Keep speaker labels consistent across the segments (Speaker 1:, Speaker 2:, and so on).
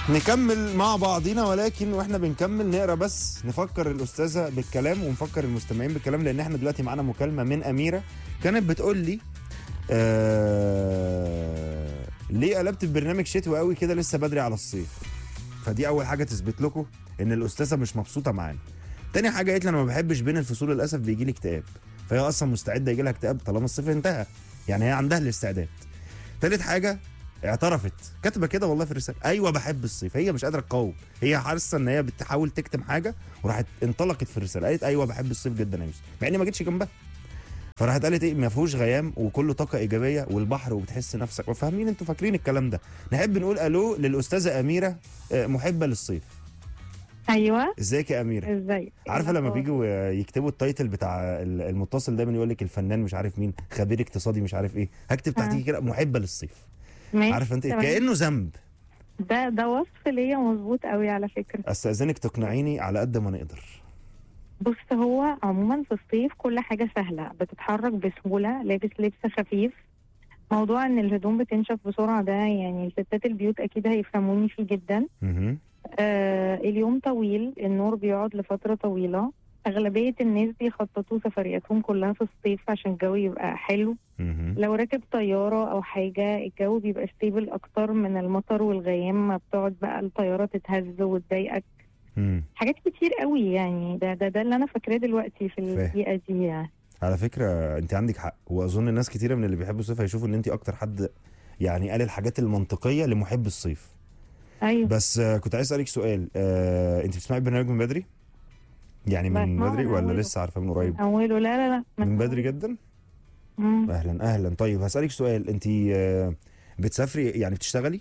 Speaker 1: نكمل مع بعضينا ولكن واحنا بنكمل نقرا بس نفكر الاستاذه بالكلام ونفكر المستمعين بالكلام لان احنا دلوقتي معانا مكالمه من اميره كانت بتقول لي آه ليه قلبت البرنامج شتوي قوي كده لسه بدري على الصيف فدي اول حاجه تثبت لكم ان الاستاذه مش مبسوطه معانا تاني حاجه قالت لي انا ما بحبش بين الفصول للاسف بيجي لي اكتئاب فهي اصلا مستعده يجي لها اكتئاب طالما الصيف انتهى يعني هي عندها الاستعداد تالت حاجه اعترفت كاتبه كده والله في الرساله ايوه بحب الصيف هي مش قادره تقاوم هي حاسه ان هي بتحاول تكتم حاجه وراحت انطلقت في الرساله قالت ايوه بحب الصيف جدا يا يوسف مع اني ما جيتش جنبها فراحت قالت ايه ما فيهوش غيام وكله طاقه ايجابيه والبحر وبتحس نفسك وفاهمين انتوا فاكرين الكلام ده نحب نقول الو للاستاذه اميره آه، محبه للصيف
Speaker 2: ايوه
Speaker 1: ازيك يا اميره
Speaker 2: ازاي
Speaker 1: عارفه لما بيجوا يكتبوا التايتل بتاع ال- المتصل دايما يقول لك الفنان مش عارف مين خبير اقتصادي مش عارف ايه هكتب تحتيه كده محبه للصيف عارفه انت إيه؟
Speaker 2: تمام.
Speaker 1: كانه ذنب
Speaker 2: ده ده وصف ليا مظبوط قوي على فكره
Speaker 1: استاذنك تقنعيني على قد ما نقدر
Speaker 2: بص هو عموما في الصيف كل حاجه سهله بتتحرك بسهوله لابس لبس خفيف موضوع ان الهدوم بتنشف بسرعه ده يعني ستات البيوت اكيد هيفهموني فيه جدا
Speaker 1: مهم.
Speaker 2: آه اليوم طويل النور بيقعد لفتره طويله اغلبيه الناس بيخططوا سفرياتهم كلها في الصيف عشان الجو يبقى حلو
Speaker 1: مهم.
Speaker 2: لو راكب طيارة أو حاجة الجو بيبقى ستيبل أكتر من المطر والغيام ما بتقعد بقى الطيارة تتهز وتضايقك
Speaker 1: مم.
Speaker 2: حاجات كتير قوي يعني ده ده ده اللي أنا فاكراه دلوقتي في
Speaker 1: فاهم.
Speaker 2: الدقيقة دي يعني
Speaker 1: على فكره انت عندك حق واظن ناس كتيره من اللي بيحبوا الصيف هيشوفوا ان انت اكتر حد يعني قال الحاجات المنطقيه لمحب الصيف
Speaker 2: أيوه
Speaker 1: بس آه، كنت عايز اسالك سؤال آه، انت بتسمعي البرنامج من بدري يعني من
Speaker 2: بسمعه
Speaker 1: بدري
Speaker 2: من
Speaker 1: ولا
Speaker 2: أوله.
Speaker 1: لسه عارفه من قريب
Speaker 2: أوله لا لا لا
Speaker 1: من بدري جدا
Speaker 2: مم.
Speaker 1: اهلا اهلا طيب هسالك سؤال انت آه، بتسافري يعني بتشتغلي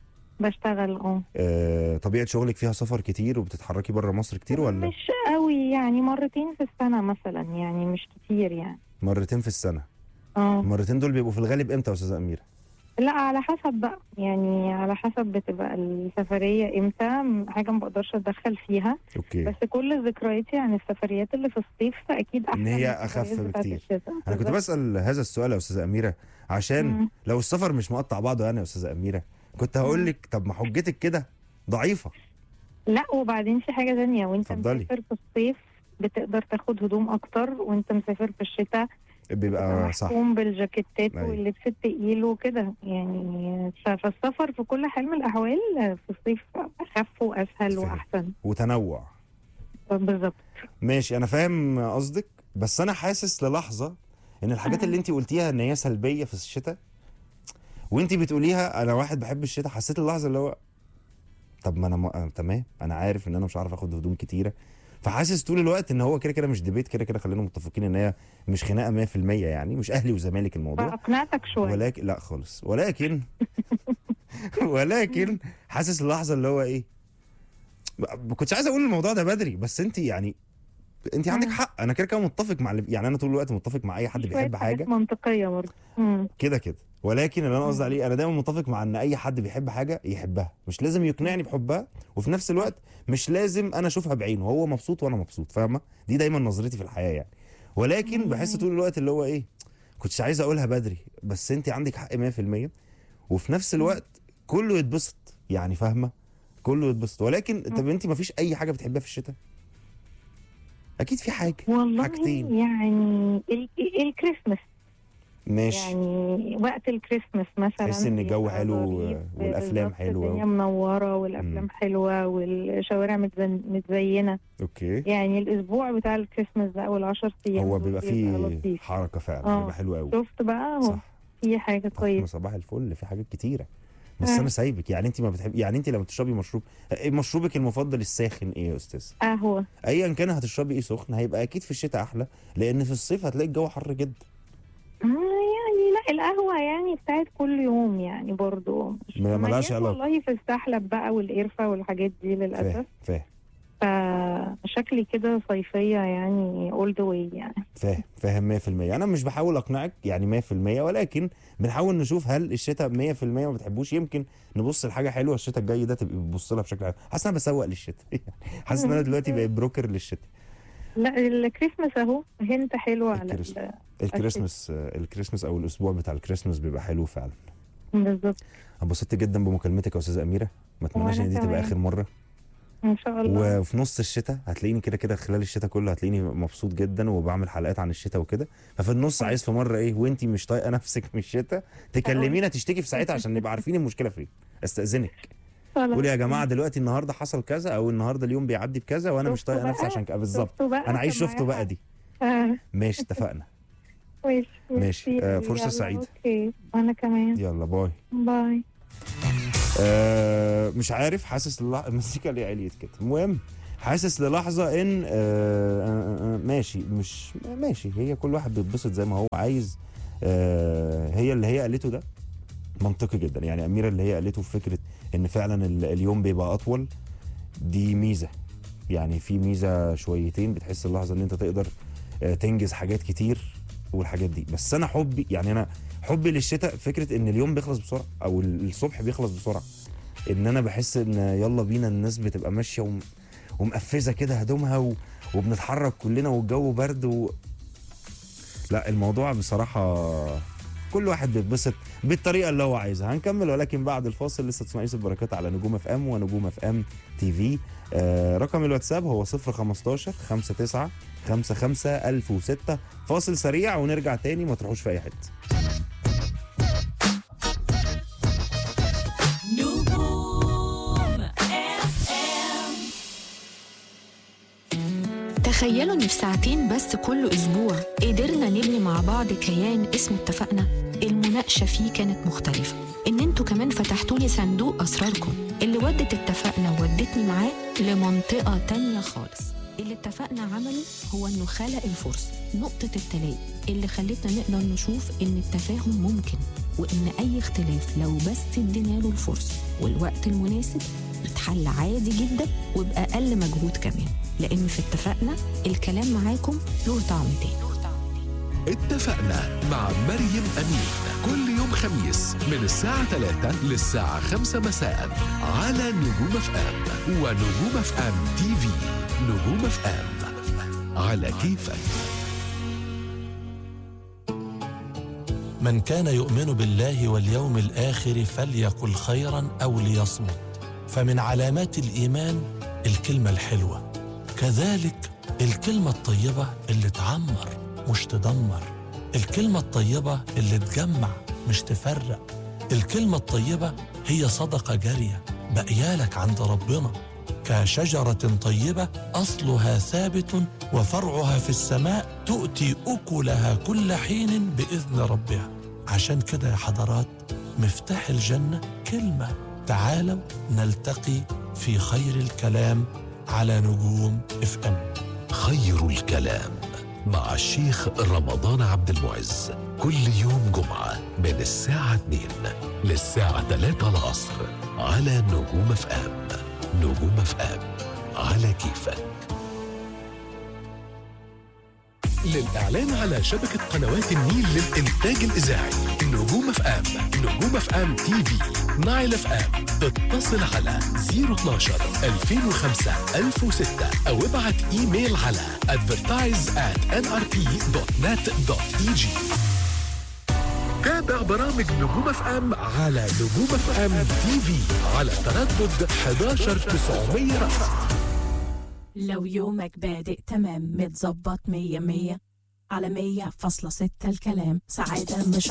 Speaker 2: بشتغل اه
Speaker 1: آه، طبيعه شغلك فيها سفر كتير وبتتحركي بره مصر كتير ولا
Speaker 2: مش قوي يعني مرتين في السنة مثلا يعني مش كتير يعني
Speaker 1: مرتين في السنه
Speaker 2: اه
Speaker 1: المرتين دول بيبقوا في الغالب امتى يا استاذه اميره
Speaker 2: لا على حسب بقى يعني على حسب بتبقى السفرية امتى حاجة ما بقدرش اتدخل فيها
Speaker 1: اوكي
Speaker 2: بس كل ذكرياتي عن السفريات اللي في الصيف فاكيد احسن
Speaker 1: إن هي
Speaker 2: من
Speaker 1: أخف
Speaker 2: السفريات بتاعت
Speaker 1: بكتير.
Speaker 2: الشتاء.
Speaker 1: انا كنت
Speaker 2: بالظبط.
Speaker 1: بسال هذا السؤال يا استاذه اميره عشان
Speaker 2: مم.
Speaker 1: لو السفر مش مقطع بعضه يعني يا استاذه اميره كنت هقول لك طب ما حجتك كده ضعيفه
Speaker 2: لا وبعدين في حاجه ثانيه وانت
Speaker 1: اتفضلي.
Speaker 2: مسافر في الصيف بتقدر تاخد هدوم اكتر وانت مسافر في الشتاء
Speaker 1: بيبقى صح
Speaker 2: محكوم بالجاكيتات
Speaker 1: أيوة.
Speaker 2: واللبس التقيل وكده يعني ف- فالسفر في كل حال من الاحوال في الصيف اخف واسهل
Speaker 1: فاهم.
Speaker 2: واحسن
Speaker 1: وتنوع
Speaker 2: بالظبط
Speaker 1: ماشي انا فاهم قصدك بس انا حاسس للحظه ان الحاجات
Speaker 2: آه.
Speaker 1: اللي انت قلتيها ان هي سلبيه في الشتاء وانت بتقوليها انا واحد بحب الشتاء حسيت اللحظه اللي هو طب ما انا م... أنا تمام انا عارف ان انا مش عارف اخد هدوم كتيره فحاسس طول الوقت ان هو كده كده مش ديبيت كده كده خلينا متفقين ان هي مش خناقه 100% يعني مش اهلي وزمالك الموضوع
Speaker 2: فاقنعتك شويه
Speaker 1: ولكن لا خالص ولكن ولكن حاسس اللحظه اللي هو ايه ما كنتش عايز اقول الموضوع ده بدري بس انت يعني انت عندك
Speaker 2: مم.
Speaker 1: حق انا كده كده متفق مع اللي يعني انا طول الوقت متفق مع اي حد
Speaker 2: شوية
Speaker 1: بيحب
Speaker 2: حاجات
Speaker 1: حاجه
Speaker 2: منطقيه برضه مم.
Speaker 1: كده كده ولكن اللي انا قصدي
Speaker 2: مم.
Speaker 1: عليه انا دايما متفق مع ان اي حد بيحب حاجه يحبها مش لازم يقنعني بحبها وفي نفس الوقت مش لازم انا اشوفها بعينه هو مبسوط وانا مبسوط فاهمه دي دايما نظرتي في الحياه يعني ولكن
Speaker 2: مم.
Speaker 1: بحس طول الوقت اللي هو ايه كنتش عايز اقولها بدري بس انت عندك حق 100% وفي نفس الوقت كله يتبسط يعني فاهمه كله يتبسط ولكن طب انت ما فيش اي حاجه بتحبها في الشتاء اكيد في حاجه
Speaker 2: والله
Speaker 1: حاجتين.
Speaker 2: يعني ال- الكريسماس
Speaker 1: ماشي
Speaker 2: يعني وقت الكريسماس مثلا
Speaker 1: تحس إن الجو
Speaker 2: بيبقى
Speaker 1: حلو
Speaker 2: ظريف،
Speaker 1: والأفلام
Speaker 2: بالظبط،
Speaker 1: حلوة.
Speaker 2: الدنيا منوره والافلام
Speaker 1: مم.
Speaker 2: حلوه والشوارع متزن- متزينه
Speaker 1: اوكي
Speaker 2: يعني الاسبوع بتاع الكريسماس ده او العشر ايام
Speaker 1: هو
Speaker 2: دول
Speaker 1: بيبقى
Speaker 2: بيبقى
Speaker 1: فيه
Speaker 2: لطيف.
Speaker 1: حركه فعلا
Speaker 2: آه.
Speaker 1: بيبقى حلو قوي
Speaker 2: شفت بقى اهو
Speaker 1: صح
Speaker 2: في حاجه
Speaker 1: طب ما
Speaker 2: كويسه
Speaker 1: صباح الفل في حاجات كتيره بس
Speaker 2: آه.
Speaker 1: انا سايبك يعني انت ما بتحب يعني انت لما تشربي مشروب إيه مشروبك المفضل الساخن ايه يا استاذ
Speaker 2: قهوه
Speaker 1: ايا كان هتشربي ايه سخن هيبقى اكيد في الشتاء احلى لان في الصيف هتلاقي الجو حر جدا
Speaker 2: آه، يعني لا القهوه يعني بتاعت كل يوم يعني برضو مش
Speaker 1: ما- ملهاش
Speaker 2: مليان
Speaker 1: علاقة.
Speaker 2: والله في السحلب بقى والقرفه والحاجات دي
Speaker 1: فاهم
Speaker 2: للاسف
Speaker 1: فاهم
Speaker 2: فشكلي كده صيفيه يعني اول ذا واي يعني
Speaker 1: فاهم فاهم 100% انا مش بحاول اقنعك يعني 100% ولكن بنحاول نشوف هل الشتاء 100% ما بتحبوش يمكن نبص لحاجه حلوه الشتاء الجاي ده تبقى بتبص لها بشكل حلو حاسس ان انا بسوق للشتاء حاسس ان انا دلوقتي بقيت بروكر للشتاء
Speaker 2: لا الكريسماس اهو هنت حلوه على
Speaker 1: الكريسماس.
Speaker 2: ال-
Speaker 1: الكريسماس الكريسماس او الاسبوع بتاع الكريسماس بيبقى حلو فعلا
Speaker 2: بالظبط
Speaker 1: انبسطت جدا بمكالمتك يا استاذه اميره ما اتمناش
Speaker 2: وأنا
Speaker 1: ان دي تبقى
Speaker 2: كمان.
Speaker 1: اخر مره
Speaker 2: ان شاء الله
Speaker 1: وفي نص الشتاء هتلاقيني كده كده خلال الشتاء كله هتلاقيني مبسوط جدا وبعمل حلقات عن الشتاء وكده ففي النص عايز في مره ايه وانتي مش طايقه نفسك من الشتاء تكلمينا تشتكي في ساعتها عشان نبقى عارفين المشكله فين استاذنك
Speaker 2: خلاص.
Speaker 1: قولي يا جماعه دلوقتي النهارده حصل كذا او النهارده اليوم بيعدي بكذا وانا مش
Speaker 2: شفتوا
Speaker 1: طايقه نفسي
Speaker 2: بقى؟
Speaker 1: عشان كده بالظبط
Speaker 2: شفتوا بقى؟
Speaker 1: انا عايز
Speaker 2: كان
Speaker 1: شفته
Speaker 2: معايا
Speaker 1: بقى
Speaker 2: حق.
Speaker 1: دي
Speaker 2: آه.
Speaker 1: ماشي اتفقنا
Speaker 2: ماشي
Speaker 1: ماشي.
Speaker 2: ميرسي
Speaker 1: آه،
Speaker 2: أوي.
Speaker 1: فرصة
Speaker 2: يلا،
Speaker 1: سعيدة.
Speaker 2: اوكي وانا كمان
Speaker 1: يلا باي
Speaker 2: باي
Speaker 1: آه مش عارف حاسس للح... المزيكا اللي عليت كده المهم حاسس للحظه ان آه آه آه ماشي مش ماشي هي كل واحد بيتبسط زي ما هو عايز آه هي اللي هي قالته ده منطقي جدا يعني اميره اللي هي قالته في فكره ان فعلا ال- اليوم بيبقى اطول دي ميزه يعني في ميزه شويتين بتحس اللحظه ان انت تقدر آه، تنجز حاجات كتير والحاجات دي بس انا حبي يعني انا حبي للشتاء فكره ان اليوم بيخلص بسرعه او ال- الصبح بيخلص بسرعه ان انا بحس ان يلا بينا الناس بتبقى ماشيه وم... ومقفزه كده هدومها و... وبنتحرك كلنا والجو برد و... لا الموضوع بصراحه كل واحد بيتبسط بالطريقه اللي هو عايزها هنكمل ولكن بعد الفاصل لسه تسمع يوسف بركات على نجوم اف ام ونجوم اف ام تي في آه رقم الواتساب هو 015 59 55 1006 فاصل سريع ونرجع تاني ما تروحوش في اي حته
Speaker 3: نجوم FM
Speaker 4: تخيلوا ان في ساعتين بس كل اسبوع قدرنا نبني مع بعض كيان اسمه اتفقنا المناقشه فيه كانت مختلفه ان انتوا كمان فتحتوا لي صندوق اسراركم اللي ودت اتفقنا وودتني معاه لمنطقه تانية خالص اللي اتفقنا عمله هو انه خلق الفرصه نقطه التلاقي اللي خلتنا نقدر نشوف ان التفاهم ممكن وان اي اختلاف لو بس ادينا له الفرصه والوقت المناسب اتحل عادي جدا وباقل مجهود كمان لان في اتفقنا الكلام معاكم له طعم تاني
Speaker 5: اتفقنا مع مريم أمين كل يوم خميس من الساعة 3 للساعة 5 مساء على نجوم اف ام ونجوم اف ام تي في نجوم اف ام على كيفك
Speaker 6: من كان يؤمن بالله واليوم الآخر فليقل خيرا أو ليصمت فمن علامات الإيمان الكلمة الحلوة كذلك الكلمة الطيبة اللي تعمر مش تدمر الكلمة الطيبة اللي تجمع مش تفرق الكلمة الطيبة هي صدقة جارية بقيالك عند ربنا كشجرة طيبة أصلها ثابت وفرعها في السماء تؤتي أكلها كل حين بإذن ربها عشان كده يا حضرات مفتاح الجنة كلمة تعالوا نلتقي في خير الكلام على نجوم اف ام
Speaker 5: خير الكلام مع الشيخ رمضان عبد المعز كل يوم جمعة من الساعة 2 للساعة 3 العصر على نجوم اف ام نجوم اف ام على كيفك للإعلان على شبكة قنوات النيل للإنتاج الإذاعي نجوم اف ام نجوم اف ام تي في نايل اف ام اتصل على 012 2005 1006 أو ابعت إيميل على advertise at nrp.net.eg تابع برامج نجوم اف ام على نجوم اف ام تي في على تردد 11900 رأس
Speaker 3: لو يومك بادئ تمام متظبط مية مية على مية فاصلة ستة الكلام سعادة مش